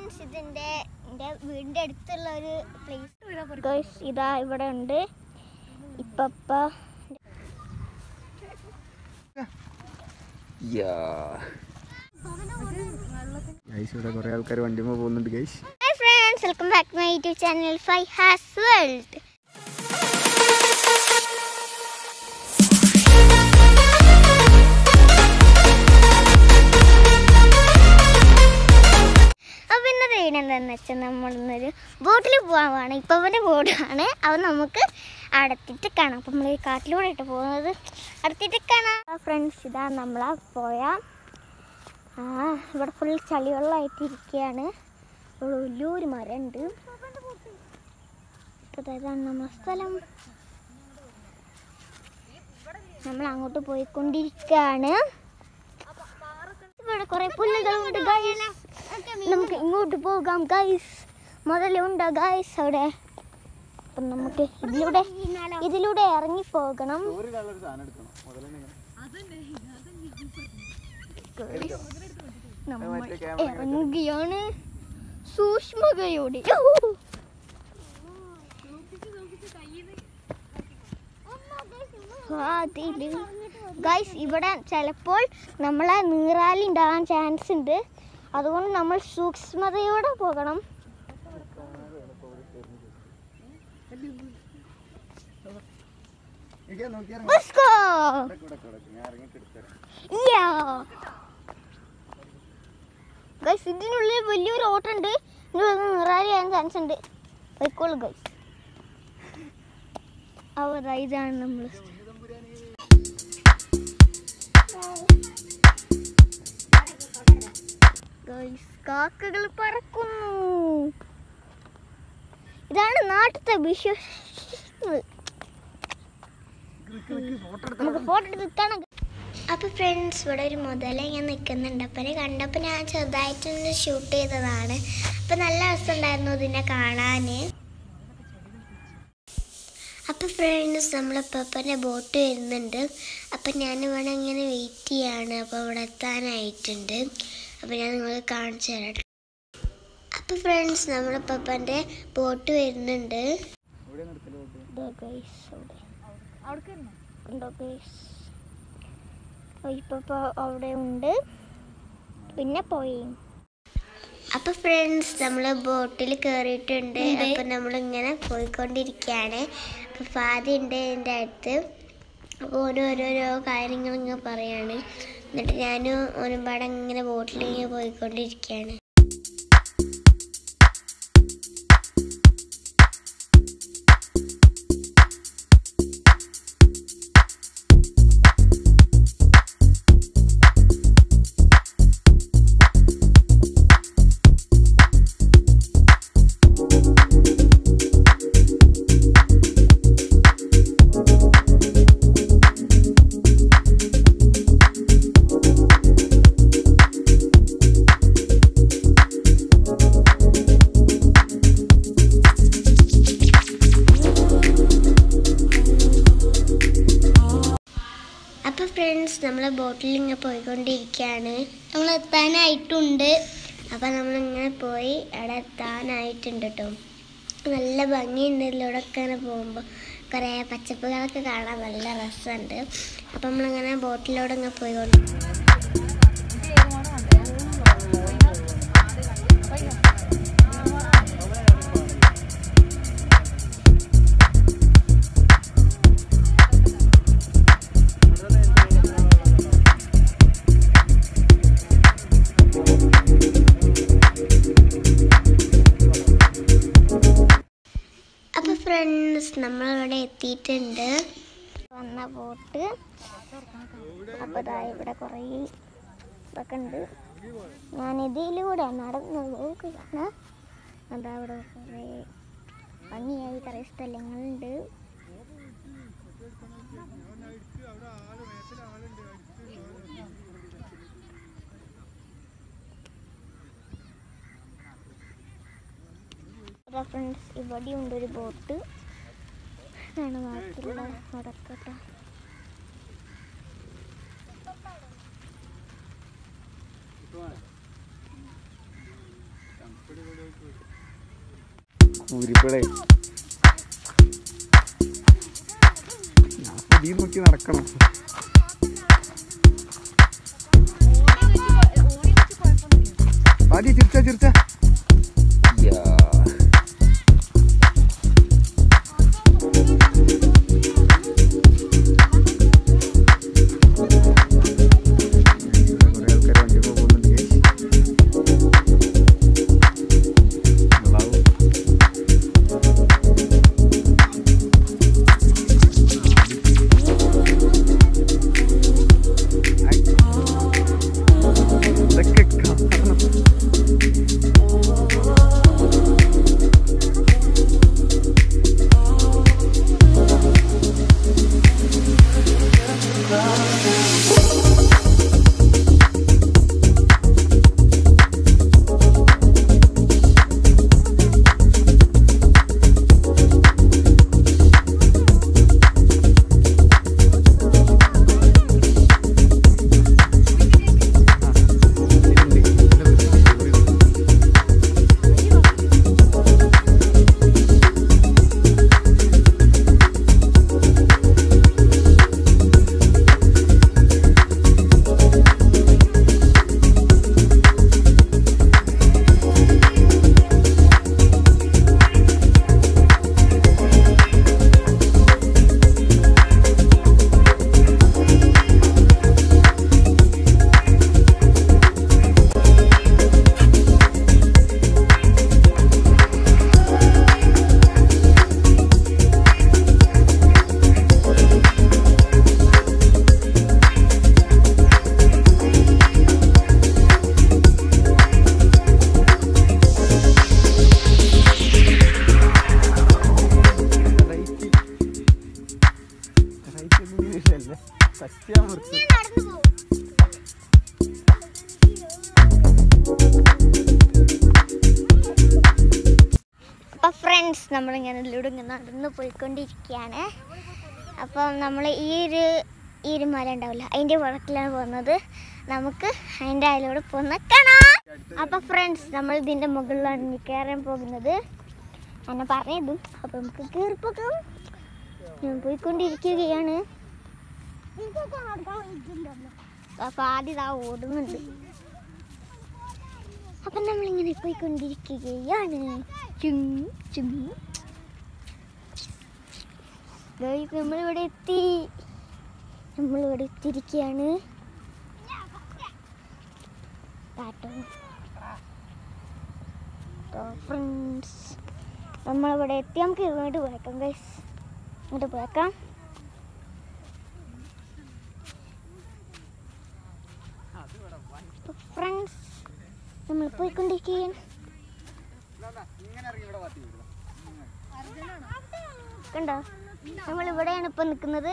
Friends ഇതിന്റെ എൻ്റെ വീടിന്റെ അടുത്തുള്ള ഒരു പ്ലേസ് ഗൈസ് ഇതാ ഇവിടെ ഉണ്ട് ഇപ്പപ്പ ഗൈസ് ഇവിടെ കുറെ ആൾക്കാർ വണ്ടിമ പോകുന്നുണ്ട് guys hi friends welcome back to my YouTube channel ഫൈ ഹാസ് വേൾഡ് അപ്പോൾ ഇന്നത്തെ വീട് എന്താണെന്ന് വെച്ചാൽ നമ്മളിന്നൊരു ബോട്ടിൽ പോകാൻ ഇപ്പം അവൻ്റെ ബോട്ടാണ് അവൻ നമുക്ക് അടുത്തിട്ട് കാണാം അപ്പം നമ്മൾ ഈ കാട്ടിലൂടെ ഇട്ട് പോകുന്നത് അടുത്തിട്ട് കാണാം ഫ്രണ്ട്സ് ഇതാ നമ്മളാ പോയാ ആ ഇവിടെ ഫുൾ ചളിവെള്ളമായിട്ട് ഇരിക്കുകയാണ് ഇവിടെ വലിയൊരു മരമുണ്ട് അപ്പോൾ ഇതാണ് നമ്മുടെ സ്ഥലം നമ്മൾ അങ്ങോട്ട് പോയിക്കൊണ്ടിരിക്കുകയാണ് ഇവിടെ കുറെ പുല്ലുകളുണ്ട് ഗൈസ് നമുക്ക് ഇങ്ങോട്ട് പോകാം ഗൈസ് മുതലുണ്ട് ഗൈസ് അവിടെ അപ്പം നമുക്ക് ഇതിലൂടെ ഇതിലൂടെ ഇറങ്ങി പോകണം നമ്മൾ ഇറങ്ങുകയാണ് സൂക്ഷ്മതയോടെ ഗൈസ് ഇവിടെ ചിലപ്പോൾ നമ്മളെ നീറാലി ഉണ്ടാകാൻ ചാൻസ് ഉണ്ട് അതുകൊണ്ട് നമ്മൾ സൂക്ഷ്മതയോടെ പോകണം Let's go! Yeah! ഗൈസ് ഇതിനുള്ളിൽ വലിയൊരു ഓട്ടുണ്ട് ഇതിനുള്ളിൽ നിറാലി ആകാൻ ചാൻസ് ഉണ്ട് പോയിക്കോളൂ ഗൈസ് അവർ ഇതാണ് നമ്മൾ ഗൈസ് കാക്കകൾ പറക്കുന്നു ഇതാണ് നാട്ടിലത്തെ വിശ്വസ് നമുക്ക് ഫോട്ടോ എടുത്ത് കാണാം അപ്പോൾ ഫ്രണ്ട്സ് ഇവിടെ ഒരു മുതല ഞാൻ നിൽക്കുന്നുണ്ട് അപ്പം കണ്ടപ്പോൾ ഞാൻ ചെറുതായിട്ടൊന്ന് ഷൂട്ട് ചെയ്തതാണ് അപ്പം നല്ല രസമുണ്ടായിരുന്നു ഇതിനെ കാണാൻ അപ്പോൾ ഫ്രണ്ട്സ് നമ്മളെ പപ്പൻ്റെ ബോട്ട് വരുന്നുണ്ട് അപ്പം ഞാൻ ഇവിടെ ഇങ്ങനെ വെയിറ്റ് ചെയ്യാണ് അപ്പോൾ ഇവിടെ എത്താനായിട്ടുണ്ട് അപ്പോൾ ഞാൻ നിങ്ങൾക്ക് കാണിച്ചു തരാം അപ്പോൾ ഫ്രണ്ട്സ് നമ്മളെ പപ്പൻ്റെ ബോട്ട് വരുന്നുണ്ട് ഉണ്ടോ ഗൈസ് ഇപ്പൊ അവിടെ ഉണ്ട് പിന്നെ പോയി അപ്പൊ ഫ്രണ്ട്സ് നമ്മൾ ബോട്ടിൽ കയറിയിട്ടുണ്ട് അപ്പൊ നമ്മൾ ഇങ്ങനെ പോയിക്കൊണ്ടിരിക്കുകയാണ് അപ്പൊ ഫാദി ഉണ്ട് എൻ്റെ അടുത്ത് അപ്പോൾ ഓരോരോരോ കാര്യങ്ങൾ ഇങ്ങനെ പറയാണ് എന്നിട്ട് ഞാനും ഓനും പാടെ ഇങ്ങനെ ബോട്ടിൽ ഇങ്ങനെ പോയിക്കൊണ്ടിരിക്കുകയാണ് അപ്പോൾ ഫ്രണ്ട്സ് നമ്മൾ ബോട്ടിൽ ഇങ്ങനെ പോയിക്കൊണ്ടിരിക്കുകയാണ് നമ്മൾ എത്താനായിട്ടുണ്ട് അപ്പോൾ നമ്മളിങ്ങനെ പോയി അവിടെ എത്താനായിട്ടുണ്ട് കേട്ടോ നല്ല ഭംഗിയുണ്ട് ഇതിലൂടെ ഒക്കെ ഇങ്ങനെ പോകുമ്പോൾ കുറേ പച്ചപ്പുകളൊക്കെ കാണാൻ നല്ല രസമുണ്ട് അപ്പോൾ നമ്മളിങ്ങനെ ബോട്ടിലൂടെ ഇങ്ങനെ പോയിക്കൊണ്ട് അപ്പൊ ഫ്രണ്ട്സ് നമ്മളിവിടെ എത്തിയിട്ടുണ്ട് വന്ന ബോട്ട് അപ്പൊ ദാ ഇവിടെ കുറേ ഇതൊക്കെ ഉണ്ട് ഞാൻ ഇതിലൂടെ നടന്ന് നോക്കുകയാണ് അതാ അവിടെ കുറേ ഭംഗിയായി കുറേ സ്ഥലങ്ങളുണ്ട് ഫ്രണ്ട്സ് ഇവിടെ ഉണ്ട് ഒരു ബോട്ട് ആണ് ബാക്കിയുള്ള നടക്കട്ടെ ഊരിപ്പടേ ഞാൻ പുതിയ നോക്കി നടക്കണം ആദ്യം ചിരിച്ച ചിരിച്ച കുറേ ആൾക്കാർ വണ്ടി പോകുന്നുണ്ട് guys. നന്നാവും. ഐ. ഇതൊക്കെ കാണണം റൈറ്റ് റൈറ്റ് ഒന്നും ഇല്ലല്ലേ സത്യാമൃത്തം നടന്നു പോകും അപ്പോൾ ഫ്രണ്ട്സ് നമ്മളിങ്ങനെ ഇതിലൂടെ ഇങ്ങനെ നടന്ന് പോയിക്കൊണ്ടിരിക്കുകയാണ് അപ്പം നമ്മൾ ഈ ഒരു ഈ ഒരു മല ഉണ്ടാവില്ല അതിൻ്റെ പുറത്തിലാണ് പോകുന്നത് നമുക്ക് അതിൻ്റെ അതിലൂടെ പോകുന്ന കാണാം അപ്പോൾ ഫ്രണ്ട്സ് നമ്മൾ ഇതിൻ്റെ മുകളിലാണ് ഇനി കയറാൻ പോകുന്നത് എന്നെ പറഞ്ഞതും അപ്പോൾ നമുക്ക് കയറിപ്പോകാം ഞാൻ പോയിക്കൊണ്ടിരിക്കുകയാണ് അപ്പോൾ ആദ്യം ഇതാ ഓടുന്നുണ്ട് അപ്പം നമ്മളിങ്ങനെ പോയിക്കൊണ്ടിരിക്കുകയാണ് ചും ചും Guys, നമ്മളിവിടെ എത്തി നമ്മളിവിടെ എത്തിയിരിക്കുകയാണ് ഫ്രണ്ട്സ് നമ്മളിവിടെ എത്തി നമുക്ക് ഇങ്ങോട്ട് പോയേക്കാം ഗൈസ് ഇങ്ങോട്ട് പോയേക്കാം ഫ്രണ്ട്സ് നമ്മൾ പോയിക്കൊണ്ടിരിക്കുകയാണ് കണ്ടോ നമ്മൾ ഇവിടെയാണ് ഇപ്പൊ നിൽക്കുന്നത്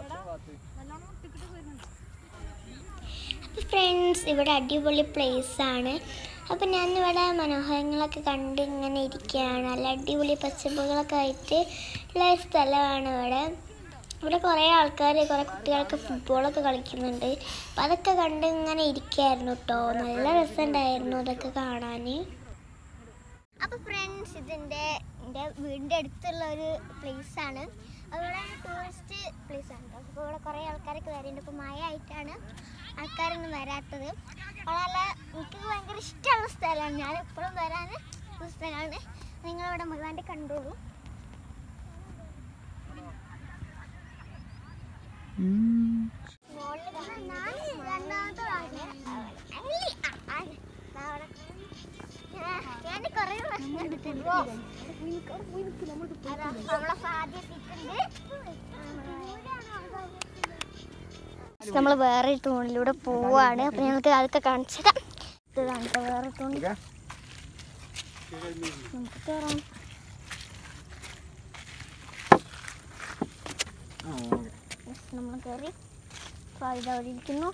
ഫ്രണ്ട്സ് ഇവിടെ അടിപൊളി പ്ലേസ് ആണ് അപ്പം ഞാനിവിടെ മനോഹരങ്ങളൊക്കെ കണ്ട് ഇങ്ങനെ ഇരിക്കുകയാണ് നല്ല അടിപൊളി പച്ചപ്പുകളൊക്കെ ആയിട്ട് ഉള്ള ഒരു സ്ഥലമാണ് ഇവിടെ ഇവിടെ കുറേ ആൾക്കാർ കുറേ കുട്ടികളൊക്കെ ഫുട്ബോളൊക്കെ കളിക്കുന്നുണ്ട് അപ്പം അതൊക്കെ കണ്ട് ഇങ്ങനെ ഇരിക്കുകയായിരുന്നു കേട്ടോ നല്ല രസമുണ്ടായിരുന്നു അതൊക്കെ കാണാൻ അപ്പോൾ ഫ്രണ്ട്സ് ഇതിൻ്റെ എൻ്റെ വീടിൻ്റെ അടുത്തുള്ള ഒരു പ്ലേസ് ആണ് അവിടെ ടൂറിസ്റ്റ് പ്ലേസ് ആണ് കേട്ടോ അപ്പോൾ ഇവിടെ കുറേ ആൾക്കാരൊക്കെ വരുന്നുണ്ട് ഇപ്പോൾ മഴ ആയിട്ടാണ് ആൾക്കാരൊന്നും വരാത്തത് വളരെ എനിക്ക് ഭയങ്കര ഇഷ്ടമുള്ള സ്ഥലമാണ് ഞാൻ എപ്പോഴും വരാൻ ഒരു സ്ഥലമാണ് നിങ്ങളിവിടെ മുഴുവൻ്റെ കണ്ടോളൂ ഞാൻ കൊറേ പ്രശ്നം എടുത്തിട്ടുണ്ട് അതാ, നമ്മളെ ഫാദി എത്തിയിട്ടുണ്ട് നമ്മൾ വേറെ ഒരു തൂണിലൂടെ പോവാണ് അപ്പൊ ഞങ്ങൾക്ക് അതൊക്കെ കാണിച്ചിടാം ഇതാണ് ട്ടോ വേറെ തൂണി നമുക്ക് കയറാം നമ്മൾ കയറി ഫായിദ അവിടെ ഇരിക്കുന്നു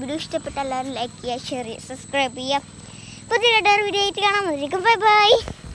വീഡിയോ ഇഷ്ടപ്പെട്ട എല്ലാവരും ലൈക്ക് ചെയ്യുക ഷെയർ ചെയ്യുക സബ്സ്ക്രൈബ് ചെയ്യുക പുതിയ വീഡിയോ ആയിട്ട് കാണാൻ ബൈ ബൈ